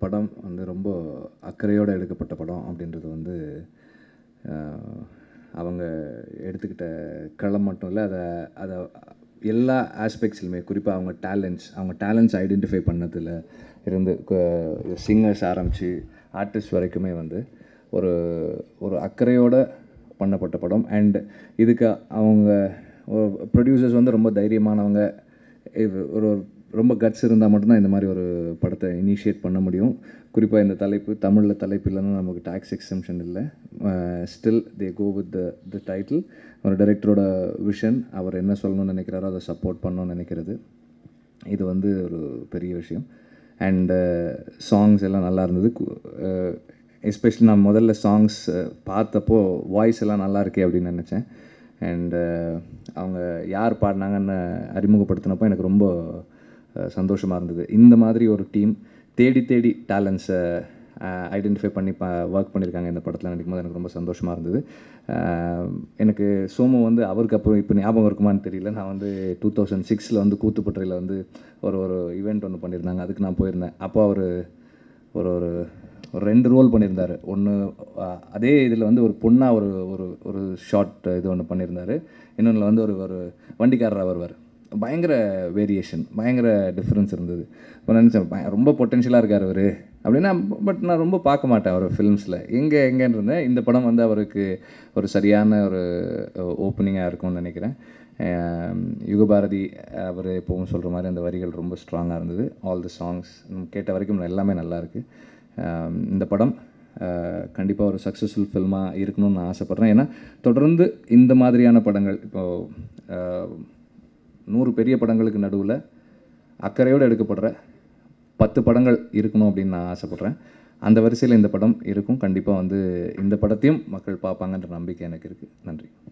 படம் வந்து ரொம்ப அக்கறையோடு எடுக்கப்பட்ட படம் அப்படின்றது வந்து அஹ், அவங்க எடுத்துக்கிட்ட களம் மட்டும் இல்லை அதை அதை எல்லா ஆஸ்பெக்ட்ஸ்லையுமே குறிப்பாக அவங்க டேலண்ட்ஸ் அவங்க டேலண்ட்ஸ் ஐடென்டிஃபை பண்ணதில் இருந்து சிங்கர்ஸ் ஆரம்பித்து ஆர்டிஸ்ட் வரைக்குமே வந்து ஒரு ஒரு அக்கறையோட பண்ணப்பட்ட படம் அண்ட் இதுக்கு அவங்க ப்ரொடியூசர்ஸ் வந்து ரொம்ப தைரியமானவங்க இது- ஒரு ஒரு ரொம்ப கட்ஸ் இருந்தால் மட்டும்தான் இந்த மாதிரி ஒரு படத்தை இனிஷியேட் பண்ண முடியும் குறிப்பாக இந்த தலைப்பு தமிழில் தலைப்பு இல்லைன்னா நமக்கு டேக்ஸ் எக்ஸம்ஷன் இல்லை still they go with the the title ஒரு டைரக்டரோட விஷன் அவர் என்ன சொல்லணும்னு நினைக்கிறாரோ அதை சப்போர்ட் பண்ணணும்னு நினைக்கிறது இது வந்து ஒரு பெரிய விஷயம் அண்டு சாங்ஸ் எல்லாம் நல்லா இருந்தது எஸ்பெஷலி நான் முதல்ல சாங்ஸ் பார்த்தப்போ வாய்ஸ் எல்லாம் நல்லா இருக்கே அப்படின்னு நினச்சேன் அண்டு அவங்க யார் பாடினாங்கன்னு அறிமுகப்படுத்தினப்போ எனக்கு ரொம்ப சந்தோஷமாக இருந்தது இந்த மாதிரி ஒரு டீம் தேடி தேடி டேலண்ட்ஸை ஐடென்டிஃபை பண்ணி ப ஒர்க் பண்ணியிருக்காங்க இந்த படத்தில் நினைக்கும் போது எனக்கு ரொம்ப சந்தோஷமாக இருந்தது அஹ் எனக்கு சோமு வந்து அவருக்கு அப்புறம் இப்போ ஞாபகம் இருக்குமான்னு தெரியல நான் வந்து டூ தௌசண்ட் சிக்ஸில் வந்து கூத்துப்பட்டுறையில் வந்து ஒரு ஒரு ஈவெண்ட் ஒன்று பண்ணியிருந்தாங்க அதுக்கு நான் போயிருந்தேன் அப்போ அவர் ஒரு ஒரு ஒரு ரெண்டு ரோல் பண்ணியிருந்தார் ஒன்று அதே இதில் வந்து ஒரு பொண்ணாக ஒரு ஒரு ஒரு ஷார்ட் இது ஒன்று பண்ணியிருந்தார் இன்னொன்றில் வந்து ஒரு ஒரு வண்டிக்காரராக வருவார் பயங்கர வேரியேஷன் பயங்கர டிஃப்ரென்ஸ் இருந்தது இப்போ நினச்சேன் பய- ரொம்ப பொட்டென்ஷியலாக இருக்கார் அவர் அப்படின்னா பட் நான் ரொம்ப பார்க்க மாட்டேன் அவர் ஃபிலிம்ஸில் எங்கே எங்கேன்னு இருந்தேன் இந்த படம் வந்து அவருக்கு ஒரு சரியான ஒரு ஓப்பனிங்காக இருக்கும்னு நினைக்கிறேன் அஹ் யுகபாரதி அவர் எப்பவும் சொல்கிற மாதிரி அந்த வரிகள் ரொம்ப ஸ்ட்ராங்காக இருந்தது ஆல் தி சாங்ஸ் கேட்ட வரைக்கும் எல்லாமே நல்லா இருக்கு அஹ் இந்த படம் கண்டிப்பாக ஒரு சக்ஸஸ்ஃபுல் ஃபில்மாக இருக்கணும்னு நான் ஆசைப்பட்றேன் ஏன்னா தொடர்ந்து இந்த மாதிரியான படங்கள் இப்போது நூறு பெரிய படங்களுக்கு நடுவில் அக்கறையோடு எடுக்கப்படுற பத்து படங்கள் இருக்கணும் அப்படின்னு நான் ஆசைப்பட்றேன் அந்த வரிசையில் இந்த படம் இருக்கும் கண்டிப்பாக வந்து இந்த படத்தையும் மக்கள் பார்ப்பாங்கன்ற நம்பிக்கை எனக்கு இருக்குது நன்றி